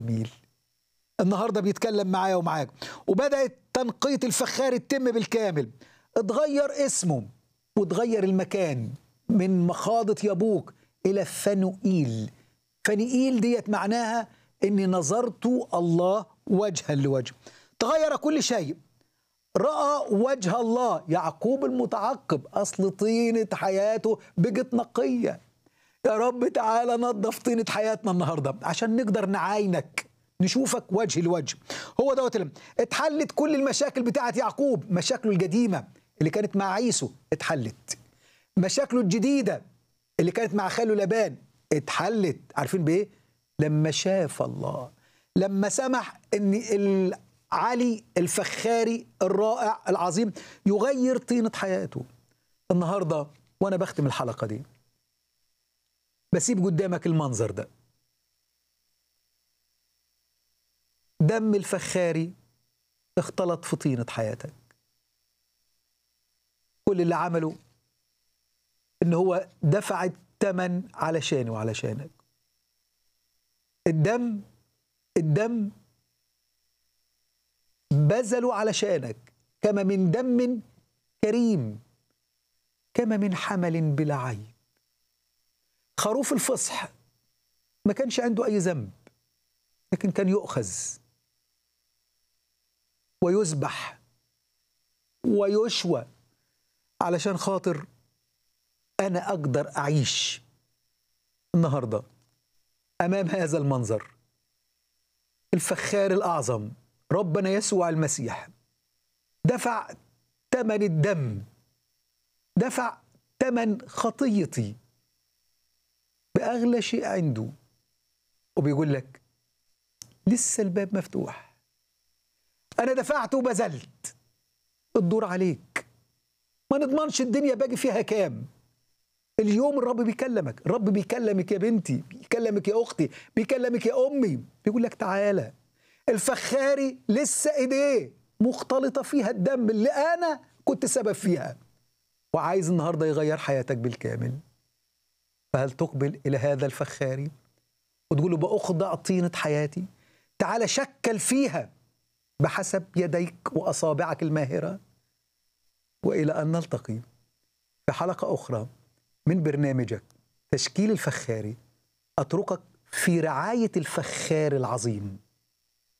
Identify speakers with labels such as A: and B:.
A: جميل النهارده بيتكلم معايا ومعاك وبدات تنقيه الفخار تتم بالكامل اتغير اسمه وتغير المكان من مخاضة يبوك إلى فنوئيل فنوئيل ديت معناها إني نظرت الله وجها لوجه تغير كل شيء رأى وجه الله يعقوب المتعقب أصل طينة حياته بقت نقية يا رب تعالى نظف طينة حياتنا النهاردة عشان نقدر نعاينك نشوفك وجه لوجه هو دوت اللي- اتحلت كل المشاكل بتاعت يعقوب مشاكله القديمة اللي كانت مع عيسو اتحلت مشاكله الجديدة اللي كانت مع خاله لبان اتحلت عارفين بإيه؟ لما شاف الله لما سمح ان علي الفخاري الرائع العظيم يغير طينة حياته النهاردة وأنا بختم الحلقة دي بسيب قدامك المنظر ده دم الفخاري اختلط في طينة حياتك كل اللي عمله ان هو دفع الثمن علشاني وعلشانك الدم الدم بذلوا علشانك كما من دم كريم كما من حمل بلا عيب خروف الفصح ما كانش عنده اي ذنب لكن كان يؤخذ ويذبح ويشوى علشان خاطر انا اقدر اعيش النهارده امام هذا المنظر الفخار الاعظم ربنا يسوع المسيح دفع ثمن الدم دفع ثمن خطيتي باغلى شيء عنده وبيقول لك لسه الباب مفتوح انا دفعت وبذلت الدور عليك ما نضمنش الدنيا باقي فيها كام اليوم الرب بيكلمك الرب بيكلمك يا بنتي بيكلمك يا اختي بيكلمك يا امي بيقول لك تعالى الفخاري لسه ايديه مختلطه فيها الدم اللي انا كنت سبب فيها وعايز النهارده يغير حياتك بالكامل فهل تقبل الى هذا الفخاري وتقول له باخضع طينه حياتي تعالى شكل فيها بحسب يديك واصابعك الماهره والى ان نلتقي في حلقه اخرى من برنامجك تشكيل الفخاري اتركك في رعايه الفخار العظيم